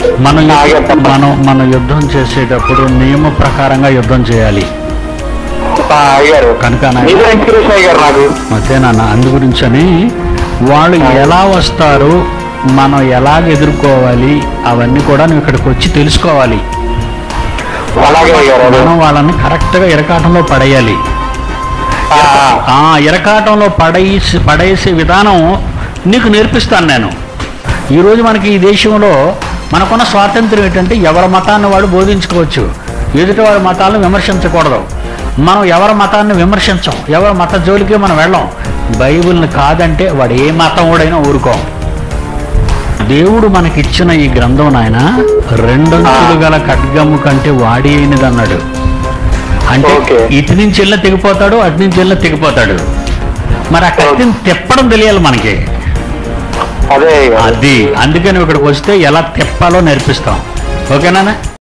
మనం ఆ, యుద్ధ- చెప్పండి. మనం మనం యుద్ధం చేసేటప్పుడు నియమ ప్రకారంగా యుద్ధం చేయాలి ఆ, అయ్యారు కనుక నాయన- మీరే ఇన్స్పిరేషన్ అయ్యారు నాకు అంతే నాన్న అందు గురించని వాళ్ళు ఎలా వస్తారు మనం ఎలాగ ఎదుర్కోవాలి అవన్నీ కూడా నువ్వు ఇక్కడికి వచ్చి తెలుసుకోవాలి అలాగే అయ్యారు అదే. మనం వాళ్ళని కరెక్ట్గా ఇరకాటంలో పడేయాలి ఆ, ఆ. ఆ ఇరకాటంలో పడేసి పడేసే విధానం నీకు నేర్పిస్తాను నేను ఈరోజు మనకి ఈ దేశంలో మనకున్న స్వాతంత్రం ఏంటంటే ఎవరి మతాన్ని వాడు బోధించుకోవచ్చు ఎదుటి వారి మతాలను విమర్శించకూడదు మనం ఎవరి మతాన్ని విమర్శించం ఎవరి మత జోలికి మనం వెళ్ళం బైబిల్ని కాదంటే వాడు ఏ మతం వాడైనా ఊరుకోం దేవుడు మనకిచ్చిన ఈ గ్రంథం నాయన రెండంచులు గల ఖడ్గము కంటే వాడి అయినది అన్నాడు అంటే ఓకే. ఇటు నుంచి వెళ్ళిన తెగిపోతాడు అటు నుంచి వెళ్ళిన తెగిపోతాడు మరి ఆ కత్తిని తిప్పడం తెలియాలి మనకి అదే అయ్యారు అది అందుకని ఇక్కడికి వస్తే ఎలా తిప్పాలో నేర్పిస్తాం ఓకేనా